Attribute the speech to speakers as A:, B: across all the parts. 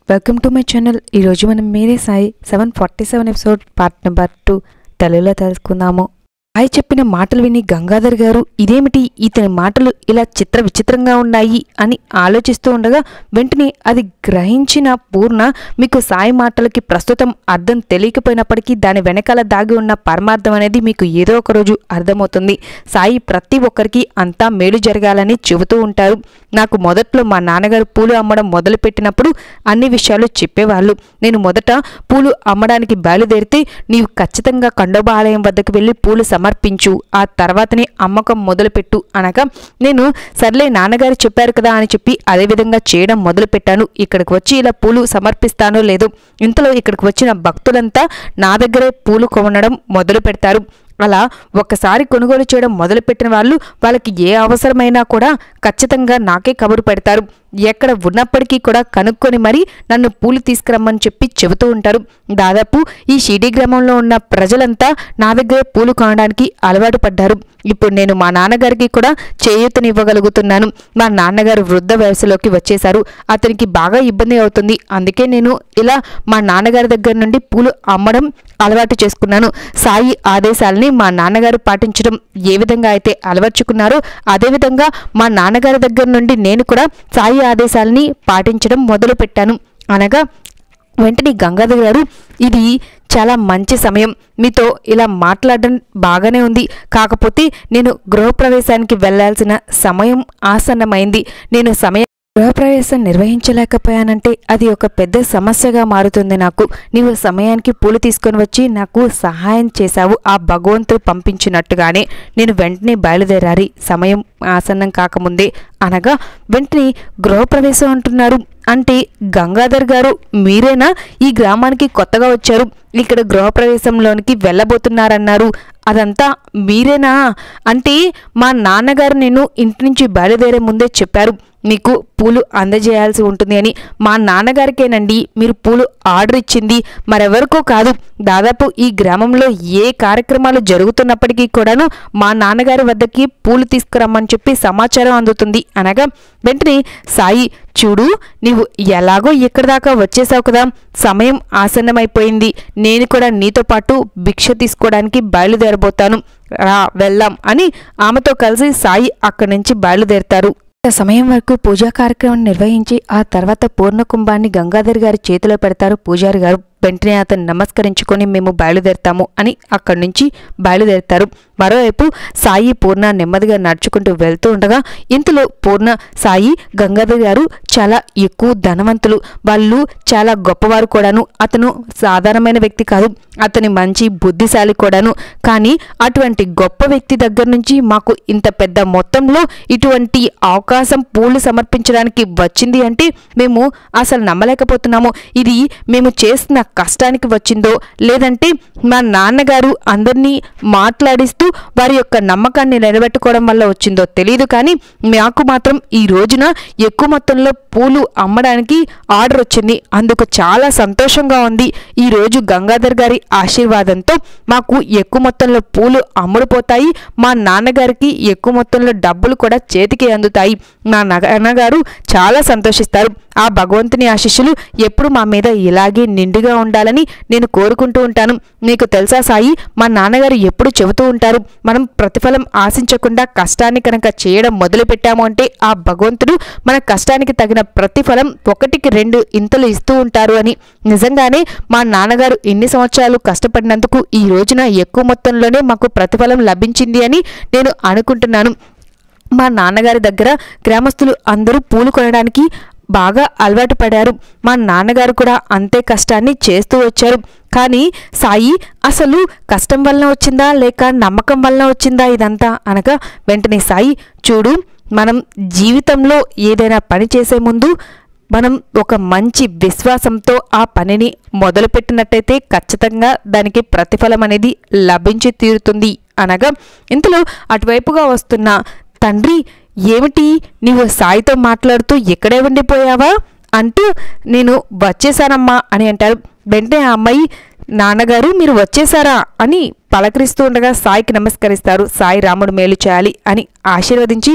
A: welcome to my channel ఈరోజు మనం మీరే Sai seven forty seven episode part number two తెలుగులో తెలుసుకుందాము సాయి చెప్పిన మాటలు విని గంగాధర్ గారు ఇదేమిటి ఇతని మాటలు ఇలా చిత్ర విచిత్రంగా ఉన్నాయి అని ఆలోచిస్తూ ఉండగా వెంటనే అది గ్రహించిన పూర్ణ మీకు సాయి మాటలకి ప్రస్తుతం అర్థం తెలియకపోయినప్పటికీ దాని వెనకాల దాగి ఉన్న పరమార్థం అనేది మీకు ఏదో ఒక రోజు అర్థమవుతుంది సాయి ప్రతి ఒక్కరికి అంతా మేలు జరగాలని చెబుతూ ఉంటారు నాకు మొదట్లో మా నాన్నగారు పూలు అమ్మడం మొదలుపెట్టినప్పుడు అన్ని విషయాలు చెప్పేవాళ్ళు నేను మొదట పూలు అమ్మడానికి బయలుదేరితే నీవు ఖచ్చితంగా ఖండోబా ఆలయం వద్దకు వెళ్ళి పూలు సమర్పించు ఆ తర్వాతనే అమ్మకం మొదలుపెట్టు అనగా నేను సర్లే నాన్నగారు చెప్పారు కదా అని చెప్పి అదే విధంగా చేయడం మొదలుపెట్టాను ఇక్కడికి వచ్చి ఇలా పూలు సమర్పిస్తానో లేదో ఇంతలో ఇక్కడికి వచ్చిన భక్తులంతా నా దగ్గరే పూలు కొనడం మొదలు పెడతారు అలా ఒక్కసారి కొనుగోలు చేయడం మొదలుపెట్టిన వాళ్ళు వాళ్ళకి ఏ అవసరమైనా కూడా ఖచ్చితంగా నాకే కబురు పెడతారు ఎక్కడ ఉన్నప్పటికీ కూడా కనుక్కొని మరీ నన్ను పూలు తీసుకురమ్మని చెప్పి చెబుతూ ఉంటారు దాదాపు ఈ షిడీ గ్రామంలో ఉన్న ప్రజలంతా నా దగ్గర పూలు కొనడానికి అలవాటు పడ్డారు ఇప్పుడు నేను మా నాన్నగారికి కూడా చేయూతనివ్వగలుగుతున్నాను మా నాన్నగారు వృద్ధ వయసులోకి వచ్చేశారు అతనికి బాగా ఇబ్బంది అవుతుంది అందుకే నేను ఇలా మా నాన్నగారి దగ్గర నుండి పూలు అమ్మడం అలవాటు చేసుకున్నాను సాయి ఆదేశాలని మా నాన్నగారు పాటించడం ఏ విధంగా అయితే అలవర్చుకున్నారో అదేవిధంగా మా నాన్నగారి దగ్గర నుండి నేను కూడా సాయి ఆదేశాలని పాటించడం మొదలుపెట్టాను అనగా వెంటనే గంగాధర్ గారు ఇది చాలా మంచి సమయం మీతో ఇలా మాట్లాడడం బాగానే ఉంది కాకపోతే నేను గృహప్రవేశానికి వెళ్ళాల్సిన సమయం ఆసన్నమైంది నేను సమయం గృహప్రవేశం నిర్వహించలేకపోయానంటే అది ఒక పెద్ద సమస్యగా మారుతుంది నాకు నీవు సమయానికి పూలు తీసుకొని వచ్చి నాకు సహాయం చేశావు ఆ భగవంతుడు పంపించినట్టుగానే నేను వెంటనే బయలుదేరాలి సమయం ఆసన్నం కాకముందే అనగా వెంటనే గృహప్రవేశం అంటున్నారు అంటే గంగాధర్ గారు మీరేనా ఈ గ్రామానికి కొత్తగా వచ్చారు ఇక్కడ గృహప్రవేశంలోనికి వెళ్ళబోతున్నారన్నారు అదంతా మీరేనా అంటే మా నాన్నగారు నేను ఇంటి నుంచి బయలుదేరే ముందే చెప్పారు మీకు పూలు అందజేయాల్సి ఉంటుంది అని మా నాన్నగారికేనండి మీరు పూలు ఆర్డర్ ఇచ్చింది మరెవరికో కాదు దాదాపు ఈ గ్రామంలో ఏ కార్యక్రమాలు జరుగుతున్నప్పటికీ కూడాను మా నాన్నగారి వద్దకి పూలు తీసుకురమ్మని చెప్పి సమాచారం అందుతుంది అనగా వెంటనే సాయి చూడు నీవు ఎలాగో ఇక్కడి దాకా వచ్చేసావు కదా సమయం ఆసన్నమైపోయింది నేను కూడా నీతో పాటు భిక్ష తీసుకోవడానికి బయలుదేరబోతాను రా వెళ్దాం అని ఆమెతో కలిసి సాయి అక్కడి నుంచి బయలుదేరతారు ఇంత సమయం వరకు పూజా కార్యక్రమం నిర్వహించి ఆ తర్వాత పూర్ణ కుంభాన్ని గంగాధర్ గారి చేతిలో పెడతారు పూజారి గారు వెంటనే అతను నమస్కరించుకొని మేము బయలుదేరుతాము అని అక్కడి నుంచి బయలుదేరుతారు మరోవైపు సాయి పూర్ణ నెమ్మదిగా నడుచుకుంటూ వెళ్తూ ఉండగా ఇంతలో పూర్ణ సాయి గంగాధర్ గారు చాలా ఎక్కువ ధనవంతులు వాళ్ళు చాలా గొప్పవారు కూడాను అతను సాధారణమైన వ్యక్తి కాదు అతని మంచి బుద్ధిశాలి కూడాను కానీ అటువంటి గొప్ప వ్యక్తి దగ్గర నుంచి మాకు ఇంత పెద్ద మొత్తంలో ఇటువంటి అవకాశం పూలు సమర్పించడానికి వచ్చింది అంటే మేము అసలు నమ్మలేకపోతున్నాము ఇది మేము చేస్తున్న కష్టానికి వచ్చిందో లేదంటే మా నాన్నగారు అందరినీ మాట్లాడిస్తూ వారి యొక్క నమ్మకాన్ని నిలబెట్టుకోవడం వల్ల వచ్చిందో తెలియదు కానీ మాకు మాత్రం ఈ రోజున ఎక్కువ మొత్తంలో పూలు అమ్మడానికి ఆర్డర్ వచ్చింది అందుకు చాలా సంతోషంగా ఉంది ఈ రోజు గంగాధర్ గారి ఆశీర్వాదంతో మాకు ఎక్కువ మొత్తంలో పూలు అమ్ముడుపోతాయి మా నాన్నగారికి ఎక్కువ మొత్తంలో డబ్బులు కూడా చేతికి అందుతాయి మా నాన్నగారు చాలా సంతోషిస్తారు ఆ భగవంతుని ఆశీస్సులు ఎప్పుడు మా మీద ఇలాగే నిండుగా ఉండాలని నేను కోరుకుంటూ ఉంటాను నీకు తెలుసా సాయి మా నాన్నగారు ఎప్పుడు చెబుతూ ఉంటారు మనం ప్రతిఫలం ఆశించకుండా కష్టాన్ని కనుక చేయడం మొదలు పెట్టాము అంటే ఆ భగవంతుడు మన కష్టానికి తగిన ప్రతిఫలం ఒకటికి రెండు ఇంతలు ఇస్తూ ఉంటారు అని నిజంగానే మా నాన్నగారు ఇన్ని సంవత్సరాలు కష్టపడినందుకు ఈ రోజున ఎక్కువ మొత్తంలోనే మాకు ప్రతిఫలం లభించింది అని నేను అనుకుంటున్నాను మా నాన్నగారి దగ్గర గ్రామస్తులు అందరూ పూలు కొనడానికి బాగా అలవాటు పడారు మా నాన్నగారు కూడా అంతే కష్టాన్ని చేస్తూ వచ్చారు కానీ సాయి అసలు కష్టం వలన వచ్చిందా లేక నమ్మకం వలన వచ్చిందా ఇదంతా అనగా వెంటనే సాయి చూడు మనం జీవితంలో ఏదైనా పని చేసే ముందు మనం ఒక మంచి విశ్వాసంతో ఆ పనిని మొదలుపెట్టినట్టయితే ఖచ్చితంగా దానికి ప్రతిఫలం అనేది లభించి తీరుతుంది అనగా ఇంతలో అటువైపుగా వస్తున్న తండ్రి ఏమిటి నీవు సాయితో మాట్లాడుతూ ఇక్కడే ఉండిపోయావా అంటూ నేను వచ్చేసానమ్మా అని అంటారు వెంటనే ఆ అమ్మాయి నాన్నగారు మీరు వచ్చేసారా అని పలకరిస్తూ ఉండగా సాయికి నమస్కరిస్తారు సాయి రాముడు మేలు చేయాలి అని ఆశీర్వదించి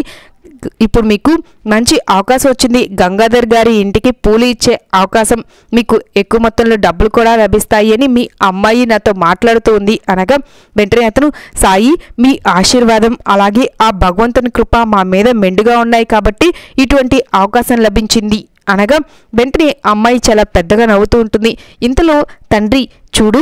A: ఇప్పుడు మీకు మంచి అవకాశం వచ్చింది గంగాధర్ గారి ఇంటికి పూలు ఇచ్చే అవకాశం మీకు ఎక్కువ మొత్తంలో డబ్బులు కూడా లభిస్తాయి అని మీ అమ్మాయి నాతో మాట్లాడుతూ ఉంది అనగా వెంటనే అతను సాయి మీ ఆశీర్వాదం అలాగే ఆ భగవంతుని కృప మా మీద మెండుగా ఉన్నాయి కాబట్టి ఇటువంటి అవకాశం లభించింది అనగా వెంటనే అమ్మాయి చాలా పెద్దగా నవ్వుతూ ఉంటుంది ఇంతలో తండ్రి చూడు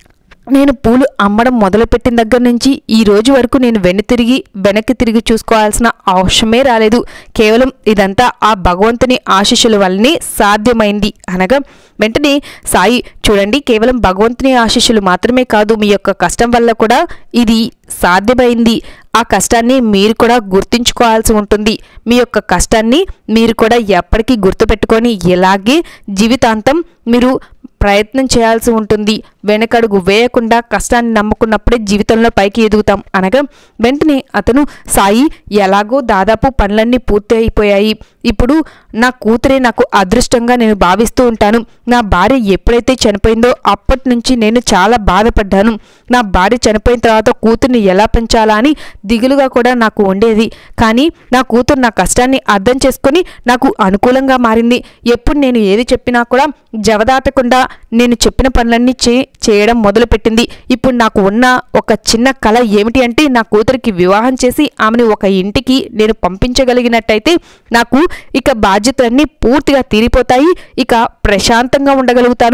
A: నేను పూలు అమ్మడం మొదలుపెట్టిన దగ్గర నుంచి ఈ రోజు వరకు నేను వెను తిరిగి వెనక్కి తిరిగి చూసుకోవాల్సిన అవసరమే రాలేదు కేవలం ఇదంతా ఆ భగవంతుని ఆశీస్సుల వల్లనే సాధ్యమైంది అనగా వెంటనే సాయి చూడండి కేవలం భగవంతుని ఆశీస్సులు మాత్రమే కాదు మీ యొక్క కష్టం వల్ల కూడా ఇది సాధ్యమైంది ఆ కష్టాన్ని మీరు కూడా గుర్తుంచుకోవాల్సి ఉంటుంది మీ యొక్క కష్టాన్ని మీరు కూడా ఎప్పటికీ గుర్తుపెట్టుకొని ఇలాగే జీవితాంతం మీరు ప్రయత్నం చేయాల్సి ఉంటుంది వెనకడుగు వేయకుండా కష్టాన్ని నమ్ముకున్నప్పుడే జీవితంలో పైకి ఎదుగుతాం అనగా వెంటనే అతను సాయి ఎలాగో దాదాపు పనులన్నీ పూర్తి అయిపోయాయి ఇప్పుడు నా కూతురే నాకు అదృష్టంగా నేను భావిస్తూ ఉంటాను నా భార్య ఎప్పుడైతే చనిపోయిందో అప్పటి నుంచి నేను చాలా బాధపడ్డాను నా భార్య చనిపోయిన తర్వాత కూతుర్ని ఎలా పెంచాలా అని దిగులుగా కూడా నాకు ఉండేది కానీ నా కూతురు నా కష్టాన్ని అర్థం చేసుకొని నాకు అనుకూలంగా మారింది ఎప్పుడు నేను ఏది చెప్పినా కూడా జవదాటకుండా నేను చెప్పిన పనులన్నీ చే చేయడం మొదలుపెట్టింది ఇప్పుడు నాకు ఉన్న ఒక చిన్న కళ ఏమిటి అంటే నా కూతురికి వివాహం చేసి ఆమెను ఒక ఇంటికి నేను పంపించగలిగినట్టయితే నాకు ఇక బాధ్యతలన్నీ పూర్తిగా తీరిపోతాయి ఇక ప్రశాంతంగా ఉండగలుగుతాను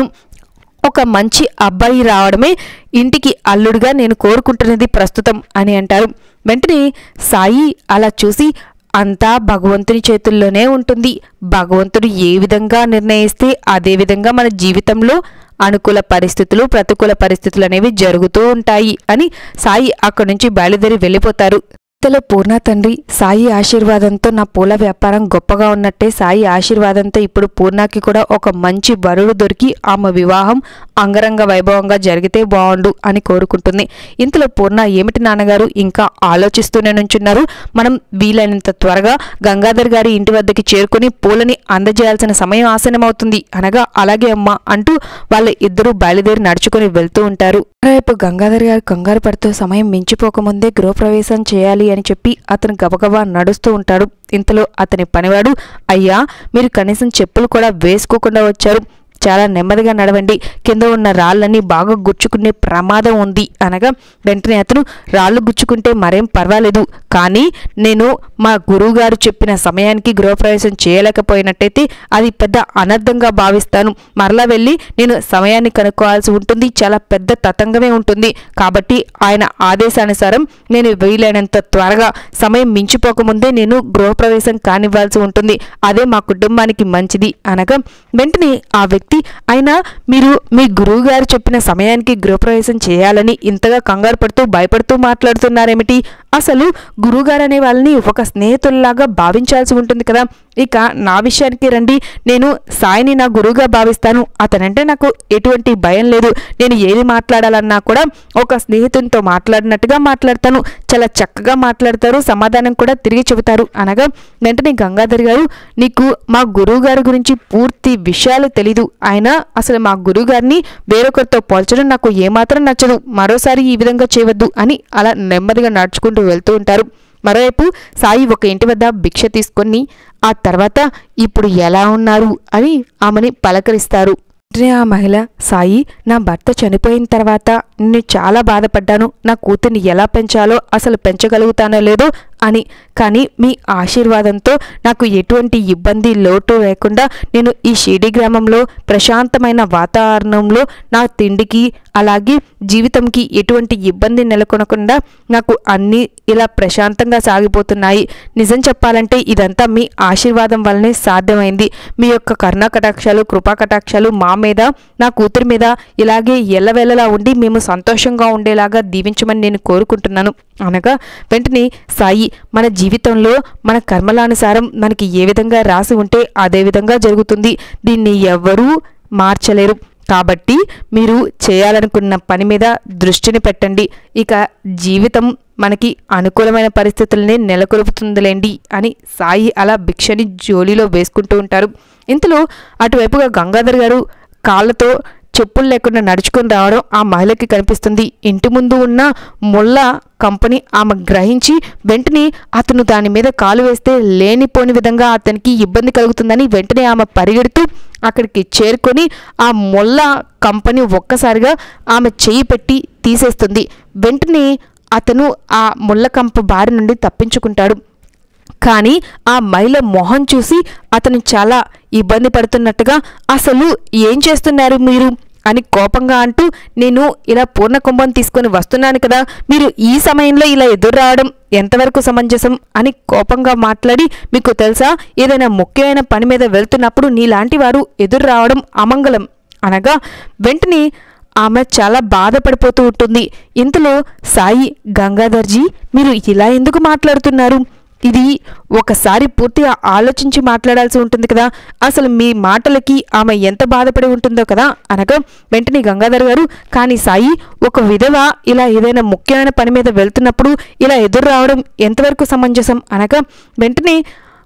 A: ఒక మంచి అబ్బాయి రావడమే ఇంటికి అల్లుడుగా నేను కోరుకుంటున్నది ప్రస్తుతం అని అంటారు వెంటనే సాయి అలా చూసి అంతా భగవంతుని చేతుల్లోనే ఉంటుంది భగవంతుడు ఏ విధంగా నిర్ణయిస్తే అదే విధంగా మన జీవితంలో అనుకూల పరిస్థితులు ప్రతికూల పరిస్థితులు అనేవి జరుగుతూ ఉంటాయి అని సాయి అక్కడి నుంచి బయలుదేరి వెళ్ళిపోతారు ఇంతలో పూర్ణ తండ్రి సాయి ఆశీర్వాదంతో నా పూల వ్యాపారం గొప్పగా ఉన్నట్టే సాయి ఆశీర్వాదంతో ఇప్పుడు పూర్ణకి కూడా ఒక మంచి వరుడు దొరికి ఆమె వివాహం అంగరంగ వైభవంగా జరిగితే బాగుండు అని కోరుకుంటుంది ఇంతలో పూర్ణ ఏమిటి నాన్నగారు ఇంకా ఆలోచిస్తూనే నుంచున్నారు మనం వీలైనంత త్వరగా గంగాధర్ గారి ఇంటి వద్దకి చేరుకుని పూలని అందజేయాల్సిన సమయం ఆసనమవుతుంది అనగా అలాగే అమ్మా అంటూ వాళ్ళ ఇద్దరూ బయలుదేరి నడుచుకుని వెళ్తూ ఉంటారు రేపు గంగాధర్ గారు కంగారు పడుతూ సమయం మించిపోకముందే గృహప్రవేశం చేయాలి అని చెప్పి అతను గబగబా నడుస్తూ ఉంటాడు ఇంతలో అతని పనివాడు అయ్యా మీరు కనీసం చెప్పులు కూడా వేసుకోకుండా వచ్చారు చాలా నెమ్మదిగా నడవండి కింద ఉన్న రాళ్ళని బాగా గుచ్చుకునే ప్రమాదం ఉంది అనగా వెంటనే అతను రాళ్ళు గుచ్చుకుంటే మరేం పర్వాలేదు కానీ నేను మా గురువుగారు చెప్పిన సమయానికి గృహప్రవేశం చేయలేకపోయినట్టయితే అది పెద్ద అనర్థంగా భావిస్తాను మరలా వెళ్ళి నేను సమయాన్ని కనుక్కోవాల్సి ఉంటుంది చాలా పెద్ద తతంగమే ఉంటుంది కాబట్టి ఆయన ఆదేశానుసారం నేను వీలైనంత త్వరగా సమయం మించిపోకముందే నేను గృహప్రవేశం కానివ్వాల్సి ఉంటుంది అదే మా కుటుంబానికి మంచిది అనగా వెంటనే ఆ వ్యక్తి అయినా మీరు మీ గురువు గారు చెప్పిన సమయానికి గృహప్రవేశం చేయాలని ఇంతగా కంగారు పడుతూ భయపడుతూ మాట్లాడుతున్నారేమిటి అసలు గురువుగారు అనే వాళ్ళని ఒక స్నేహితుల్లాగా భావించాల్సి ఉంటుంది కదా ఇక నా విషయానికి రండి నేను సాయిని నా గురువుగా భావిస్తాను అతనంటే నాకు ఎటువంటి భయం లేదు నేను ఏది మాట్లాడాలన్నా కూడా ఒక స్నేహితునితో మాట్లాడినట్టుగా మాట్లాడతాను చాలా చక్కగా మాట్లాడతారు సమాధానం కూడా తిరిగి చెబుతారు అనగా వెంటనే గంగాధర్ గారు నీకు మా గురువు గారి గురించి పూర్తి విషయాలు తెలీదు ఆయన అసలు మా గురువు గారిని వేరొకరితో పోల్చడం నాకు ఏమాత్రం నచ్చదు మరోసారి ఈ విధంగా చేయవద్దు అని అలా నెమ్మదిగా నడుచుకుంటూ వెళ్తూ ఉంటారు మరోవైపు సాయి ఒక ఇంటి వద్ద భిక్ష తీసుకొని ఆ తర్వాత ఇప్పుడు ఎలా ఉన్నారు అని ఆమెని పలకరిస్తారు వెంటనే ఆ మహిళ సాయి నా భర్త చనిపోయిన తర్వాత నేను చాలా బాధపడ్డాను నా కూతుర్ని ఎలా పెంచాలో అసలు పెంచగలుగుతానో లేదో అని కానీ మీ ఆశీర్వాదంతో నాకు ఎటువంటి ఇబ్బంది లోటు లేకుండా నేను ఈ షిరిడి గ్రామంలో ప్రశాంతమైన వాతావరణంలో నా తిండికి అలాగే జీవితంకి ఎటువంటి ఇబ్బంది నెలకొనకుండా నాకు అన్నీ ఇలా ప్రశాంతంగా సాగిపోతున్నాయి నిజం చెప్పాలంటే ఇదంతా మీ ఆశీర్వాదం వల్లనే సాధ్యమైంది మీ యొక్క కరుణా కటాక్షాలు కృపా కటాక్షాలు మా మీద నా కూతురి మీద ఇలాగే ఎల్లవేళలా ఉండి మేము సంతోషంగా ఉండేలాగా దీవించమని నేను కోరుకుంటున్నాను అనగా వెంటనే సాయి మన జీవితంలో మన కర్మలానుసారం మనకి ఏ విధంగా రాసి ఉంటే అదే విధంగా జరుగుతుంది దీన్ని ఎవ్వరూ మార్చలేరు కాబట్టి మీరు చేయాలనుకున్న పని మీద దృష్టిని పెట్టండి ఇక జీవితం మనకి అనుకూలమైన పరిస్థితులనే నెలకొల్పుతుందిలేండి అని సాయి అలా భిక్షని జోలీలో వేసుకుంటూ ఉంటారు ఇంతలో అటువైపుగా గంగాధర్ గారు కాళ్ళతో చెప్పులు లేకుండా నడుచుకొని రావడం ఆ మహిళకి కనిపిస్తుంది ఇంటి ముందు ఉన్న ముళ్ళ కంపెనీ ఆమె గ్రహించి వెంటనే అతను దాని మీద కాలు వేస్తే లేనిపోని విధంగా అతనికి ఇబ్బంది కలుగుతుందని వెంటనే ఆమె పరిగెడుతూ అక్కడికి చేరుకొని ఆ ముళ్ళ కంపెనీ ఒక్కసారిగా ఆమె చెయ్యి పెట్టి తీసేస్తుంది వెంటనే అతను ఆ ముళ్ళ కంప బారి నుండి తప్పించుకుంటాడు కానీ ఆ మహిళ మొహం చూసి అతను చాలా ఇబ్బంది పడుతున్నట్టుగా అసలు ఏం చేస్తున్నారు మీరు అని కోపంగా అంటూ నేను ఇలా పూర్ణ కుంభం తీసుకొని వస్తున్నాను కదా మీరు ఈ సమయంలో ఇలా ఎదురు రావడం ఎంతవరకు సమంజసం అని కోపంగా మాట్లాడి మీకు తెలుసా ఏదైనా ముఖ్యమైన పని మీద వెళ్తున్నప్పుడు నీలాంటి వారు ఎదురు రావడం అమంగళం అనగా వెంటనే ఆమె చాలా బాధపడిపోతూ ఉంటుంది ఇంతలో సాయి గంగాధర్జీ మీరు ఇలా ఎందుకు మాట్లాడుతున్నారు ఇది ఒకసారి పూర్తిగా ఆలోచించి మాట్లాడాల్సి ఉంటుంది కదా అసలు మీ మాటలకి ఆమె ఎంత బాధపడి ఉంటుందో కదా అనగా వెంటనే గంగాధర్ గారు కానీ సాయి ఒక విధవ ఇలా ఏదైనా ముఖ్యమైన పని మీద వెళ్తున్నప్పుడు ఇలా ఎదురు రావడం ఎంతవరకు సమంజసం అనగా వెంటనే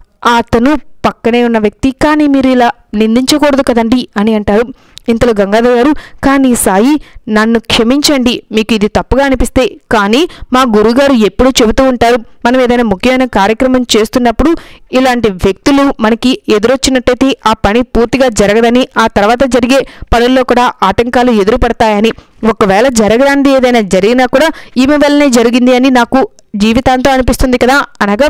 A: అతను పక్కనే ఉన్న వ్యక్తి కానీ మీరు ఇలా నిందించకూడదు కదండి అని అంటారు ఇంతలో గంగాధర్ గారు కానీ సాయి నన్ను క్షమించండి మీకు ఇది తప్పుగా అనిపిస్తే కానీ మా గురుగారు ఎప్పుడూ చెబుతూ ఉంటారు మనం ఏదైనా ముఖ్యమైన కార్యక్రమం చేస్తున్నప్పుడు ఇలాంటి వ్యక్తులు మనకి ఎదురొచ్చినట్టయితే ఆ పని పూర్తిగా జరగదని ఆ తర్వాత జరిగే పనుల్లో కూడా ఆటంకాలు ఎదురుపడతాయని ఒకవేళ జరగడానికి ఏదైనా జరిగినా కూడా ఈమె వల్లనే జరిగింది అని నాకు జీవితాంతం అనిపిస్తుంది కదా అనగా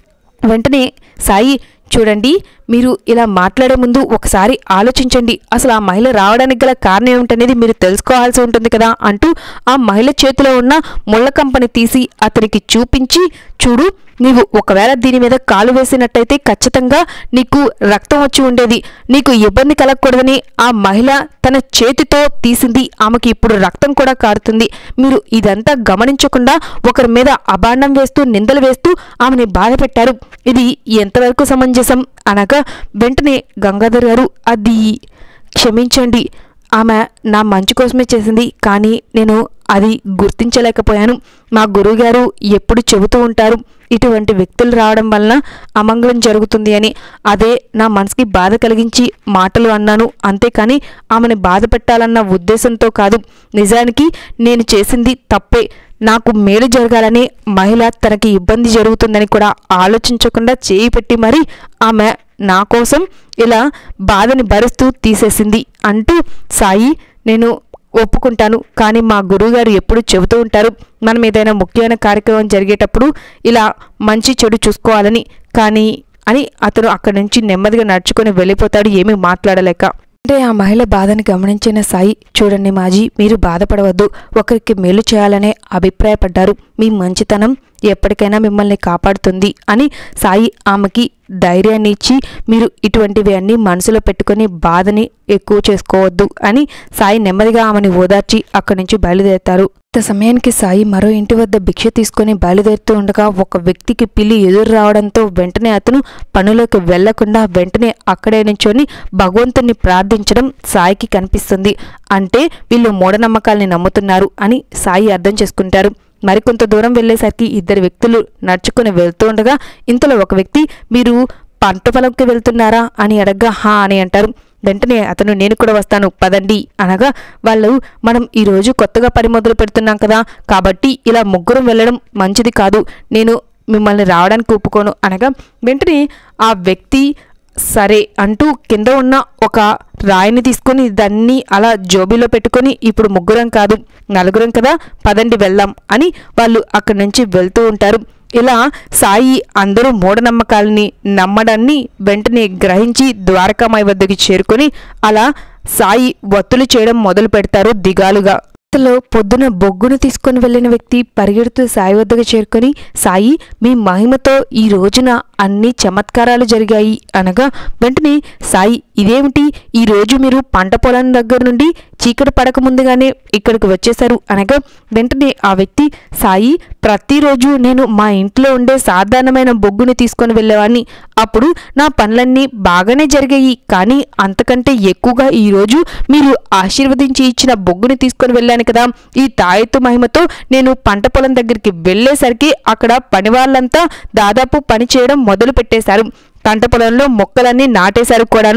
A: వెంటనే సాయి చూడండి మీరు ఇలా మాట్లాడే ముందు ఒకసారి ఆలోచించండి అసలు ఆ మహిళ రావడానికి గల కారణం ఏమిటనేది మీరు తెలుసుకోవాల్సి ఉంటుంది కదా అంటూ ఆ మహిళ చేతిలో ఉన్న ముళ్ళ కంపని తీసి అతనికి చూపించి చూడు నీవు ఒకవేళ దీని మీద కాలు వేసినట్టయితే ఖచ్చితంగా నీకు రక్తం వచ్చి ఉండేది నీకు ఇబ్బంది కలగకూడదని ఆ మహిళ తన చేతితో తీసింది ఆమెకి ఇప్పుడు రక్తం కూడా కారుతుంది మీరు ఇదంతా గమనించకుండా ఒకరి మీద అభాండం వేస్తూ నిందలు వేస్తూ ఆమెని బాధ పెట్టారు ఇది ఎంతవరకు సమంజసం అనగా వెంటనే గంగాధర్ గారు అది క్షమించండి ఆమె నా మంచి కోసమే చేసింది కానీ నేను అది గుర్తించలేకపోయాను మా గురువుగారు ఎప్పుడు చెబుతూ ఉంటారు ఇటువంటి వ్యక్తులు రావడం వలన అమంగళం జరుగుతుంది అని అదే నా మనసుకి బాధ కలిగించి మాటలు అన్నాను అంతేకాని ఆమెను బాధ పెట్టాలన్న ఉద్దేశంతో కాదు నిజానికి నేను చేసింది తప్పే నాకు మేలు జరగాలని మహిళ తనకి ఇబ్బంది జరుగుతుందని కూడా ఆలోచించకుండా చేయి పెట్టి మరి ఆమె నా కోసం ఇలా బాధని భరిస్తూ తీసేసింది అంటూ సాయి నేను ఒప్పుకుంటాను కానీ మా గురువుగారు ఎప్పుడు చెబుతూ ఉంటారు మనం ఏదైనా ముఖ్యమైన కార్యక్రమం జరిగేటప్పుడు ఇలా మంచి చెడు చూసుకోవాలని కానీ అని అతను అక్కడి నుంచి నెమ్మదిగా నడుచుకొని వెళ్ళిపోతాడు ఏమీ మాట్లాడలేక అంటే ఆ మహిళ బాధని గమనించిన సాయి చూడండి మాజీ మీరు బాధపడవద్దు ఒకరికి మేలు చేయాలనే అభిప్రాయపడ్డారు మీ మంచితనం ఎప్పటికైనా మిమ్మల్ని కాపాడుతుంది అని సాయి ఆమెకి ధైర్యాన్ని ఇచ్చి మీరు ఇటువంటివి అన్నీ మనసులో పెట్టుకొని బాధని ఎక్కువ చేసుకోవద్దు అని సాయి నెమ్మదిగా ఆమెని ఓదార్చి అక్కడి నుంచి బయలుదేరుతారు ఇంత సమయానికి సాయి మరో ఇంటి వద్ద భిక్ష తీసుకొని బయలుదేరుతూ ఉండగా ఒక వ్యక్తికి పిల్లి ఎదురు రావడంతో వెంటనే అతను పనులోకి వెళ్లకుండా వెంటనే అక్కడే నుంచొని భగవంతుణ్ణి ప్రార్థించడం సాయికి కనిపిస్తుంది అంటే వీళ్ళు మూఢనమ్మకాల్ని నమ్ముతున్నారు అని సాయి అర్థం చేసుకుంటారు మరికొంత దూరం వెళ్ళేసరికి ఇద్దరు వ్యక్తులు నడుచుకుని వెళ్తూ ఉండగా ఇంతలో ఒక వ్యక్తి మీరు పంట పొలంకి వెళ్తున్నారా అని అడగ్గా హా అని అంటారు వెంటనే అతను నేను కూడా వస్తాను పదండి అనగా వాళ్ళు మనం ఈరోజు కొత్తగా పని మొదలు పెడుతున్నాం కదా కాబట్టి ఇలా ముగ్గురం వెళ్ళడం మంచిది కాదు నేను మిమ్మల్ని రావడానికి ఒప్పుకోను అనగా వెంటనే ఆ వ్యక్తి సరే అంటూ కింద ఉన్న ఒక రాయిని తీసుకొని దాన్ని అలా జోబీలో పెట్టుకొని ఇప్పుడు ముగ్గురం కాదు నలుగురం కదా పదండి వెళ్దాం అని వాళ్ళు అక్కడి నుంచి వెళ్తూ ఉంటారు ఇలా సాయి అందరూ మూఢనమ్మకాలని నమ్మడాన్ని వెంటనే గ్రహించి ద్వారకామాయి వద్దకి చేరుకొని అలా సాయి వత్తులు చేయడం మొదలు పెడతారు దిగాలుగా ఇంతలో పొద్దున బొగ్గును తీసుకొని వెళ్ళిన వ్యక్తి పరిగెడుతూ సాయి వద్దకు చేరుకొని సాయి మీ మహిమతో ఈ రోజున అన్ని చమత్కారాలు జరిగాయి అనగా వెంటనే సాయి ఇదేమిటి ఈ రోజు మీరు పంట పొలం దగ్గర నుండి చీకటి పడక ముందుగానే ఇక్కడికి వచ్చేశారు అనగా వెంటనే ఆ వ్యక్తి సాయి ప్రతిరోజు నేను మా ఇంట్లో ఉండే సాధారణమైన బొగ్గుని తీసుకొని వెళ్ళేవాడిని అప్పుడు నా పనులన్నీ బాగానే జరిగాయి కానీ అంతకంటే ఎక్కువగా ఈ రోజు మీరు ఆశీర్వదించి ఇచ్చిన బొగ్గుని తీసుకొని వెళ్ళాను కదా ఈ తాయెత్తు మహిమతో నేను పంట పొలం దగ్గరికి వెళ్ళేసరికి అక్కడ పని వాళ్ళంతా దాదాపు పని చేయడం మొదలు పెట్టేశారు పంట పొలంలో మొక్కలన్నీ నాటేశారు కూడాను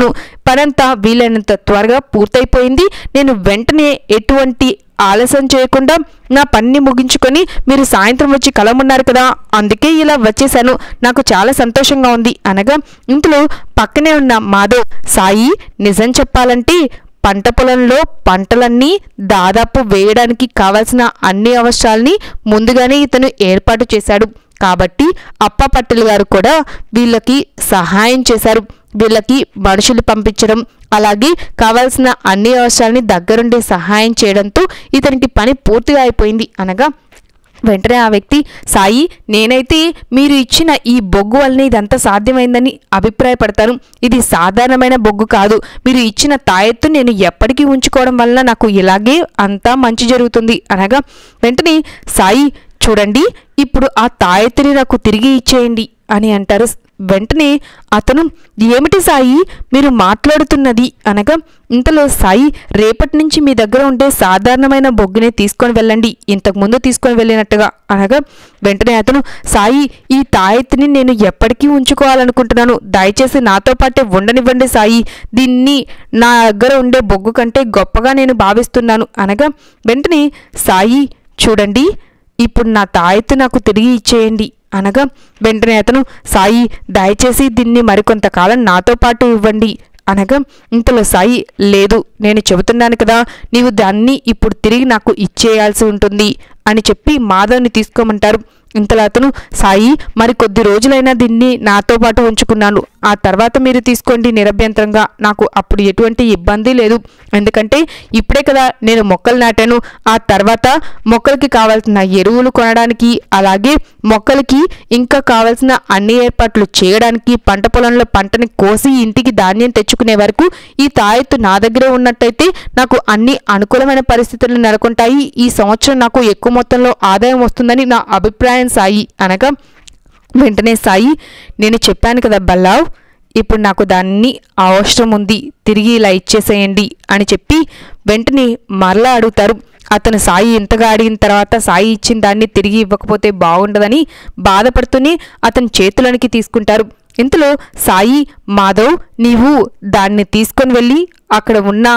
A: పనంతా వీలైనంత త్వరగా పూర్తయిపోయింది నేను వెంటనే ఎటువంటి ఆలస్యం చేయకుండా నా పనిని ముగించుకొని మీరు సాయంత్రం వచ్చి కలవమన్నారు కదా అందుకే ఇలా వచ్చేసాను నాకు చాలా సంతోషంగా ఉంది అనగా ఇంట్లో పక్కనే ఉన్న మాధవ్ సాయి నిజం చెప్పాలంటే పంట పొలంలో పంటలన్నీ దాదాపు వేయడానికి కావాల్సిన అన్ని అవసరాల్ని ముందుగానే ఇతను ఏర్పాటు చేశాడు కాబట్టి అప్ప పట్టెలు గారు కూడా వీళ్ళకి సహాయం చేశారు వీళ్ళకి మనుషులు పంపించడం అలాగే కావాల్సిన అన్ని అవసరాలని దగ్గరుండి సహాయం చేయడంతో ఇతనికి పని పూర్తిగా అయిపోయింది అనగా వెంటనే ఆ వ్యక్తి సాయి నేనైతే మీరు ఇచ్చిన ఈ బొగ్గు వలన ఇదంతా సాధ్యమైందని అభిప్రాయపడతాను ఇది సాధారణమైన బొగ్గు కాదు మీరు ఇచ్చిన తాయెత్తు నేను ఎప్పటికీ ఉంచుకోవడం వలన నాకు ఇలాగే అంతా మంచి జరుగుతుంది అనగా వెంటనే సాయి చూడండి ఇప్పుడు ఆ తాయెత్తుని నాకు తిరిగి ఇచ్చేయండి అని అంటారు వెంటనే అతను ఏమిటి సాయి మీరు మాట్లాడుతున్నది అనగా ఇంతలో సాయి రేపటి నుంచి మీ దగ్గర ఉండే సాధారణమైన బొగ్గునే తీసుకొని వెళ్ళండి ఇంతకు ముందు తీసుకొని వెళ్ళినట్టుగా అనగా వెంటనే అతను సాయి ఈ తాయెత్తుని నేను ఎప్పటికీ ఉంచుకోవాలనుకుంటున్నాను దయచేసి నాతో పాటే ఉండనివ్వండి సాయి దీన్ని నా దగ్గర ఉండే బొగ్గు కంటే గొప్పగా నేను భావిస్తున్నాను అనగా వెంటనే సాయి చూడండి ఇప్పుడు నా తాయెత్తు నాకు తిరిగి ఇచ్చేయండి అనగా వెంటనే అతను సాయి దయచేసి దీన్ని మరికొంతకాలం నాతో పాటు ఇవ్వండి అనగా ఇంతలో సాయి లేదు నేను చెబుతున్నాను కదా నీవు దాన్ని ఇప్పుడు తిరిగి నాకు ఇచ్చేయాల్సి ఉంటుంది అని చెప్పి మాధవ్ని తీసుకోమంటారు ఇంతలో అతను సాయి మరి కొద్ది రోజులైనా దీన్ని నాతో పాటు ఉంచుకున్నాను ఆ తర్వాత మీరు తీసుకోండి నిరభ్యంతరంగా నాకు అప్పుడు ఎటువంటి ఇబ్బంది లేదు ఎందుకంటే ఇప్పుడే కదా నేను మొక్కలు నాటాను ఆ తర్వాత మొక్కలకి కావాల్సిన ఎరువులు కొనడానికి అలాగే మొక్కలకి ఇంకా కావాల్సిన అన్ని ఏర్పాట్లు చేయడానికి పంట పొలంలో పంటని కోసి ఇంటికి ధాన్యం తెచ్చుకునే వరకు ఈ తాయెత్తు నా దగ్గరే ఉన్నట్టయితే నాకు అన్ని అనుకూలమైన పరిస్థితులు నెలకొంటాయి ఈ సంవత్సరం నాకు ఎక్కువ మొత్తంలో ఆదాయం వస్తుందని నా అభిప్రాయం సాయి అనగా వెంటనే సాయి నేను చెప్పాను కదా బల్లావ్ ఇప్పుడు నాకు దాన్ని అవసరం ఉంది తిరిగి ఇలా ఇచ్చేసేయండి అని చెప్పి వెంటనే మరలా అడుగుతారు అతను సాయి ఇంతగా అడిగిన తర్వాత సాయి ఇచ్చిన దాన్ని తిరిగి ఇవ్వకపోతే బాగుండదని బాధపడుతూనే అతని చేతులనికి తీసుకుంటారు ఇంతలో సాయి మాధవ్ నీవు దాన్ని తీసుకొని వెళ్ళి అక్కడ ఉన్న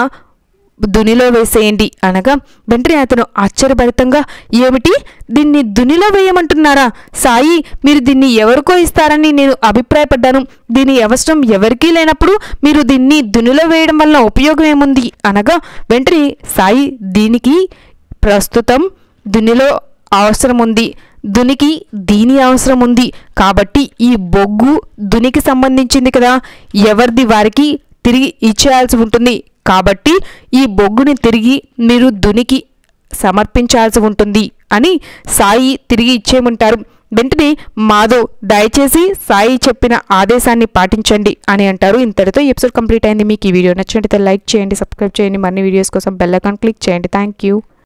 A: దునిలో వేసేయండి అనగా వెంటనే అతను ఆశ్చర్యభరితంగా ఏమిటి దీన్ని దునిలో వేయమంటున్నారా సాయి మీరు దీన్ని ఎవరికో ఇస్తారని నేను అభిప్రాయపడ్డాను దీని అవసరం ఎవరికీ లేనప్పుడు మీరు దీన్ని దునిలో వేయడం వల్ల ఉపయోగం ఏముంది అనగా వెంటనే సాయి దీనికి ప్రస్తుతం దునిలో అవసరం ఉంది దునికి దీని అవసరం ఉంది కాబట్టి ఈ బొగ్గు దునికి సంబంధించింది కదా ఎవరిది వారికి తిరిగి ఇచ్చేయాల్సి ఉంటుంది కాబట్టి ఈ బొగ్గుని తిరిగి మీరు దునికి సమర్పించాల్సి ఉంటుంది అని సాయి తిరిగి ఇచ్చేయమంటారు వెంటనే మాధవ్ దయచేసి సాయి చెప్పిన ఆదేశాన్ని పాటించండి అని అంటారు ఇంతటితో ఈ ఎపిసోడ్ కంప్లీట్ అయింది మీకు ఈ వీడియో నచ్చినట్లయితే లైక్ చేయండి సబ్స్క్రైబ్ చేయండి మరిన్ని వీడియోస్ కోసం బెల్ ఐకాన్ క్లిక్ చేయండి థ్యాంక్ యూ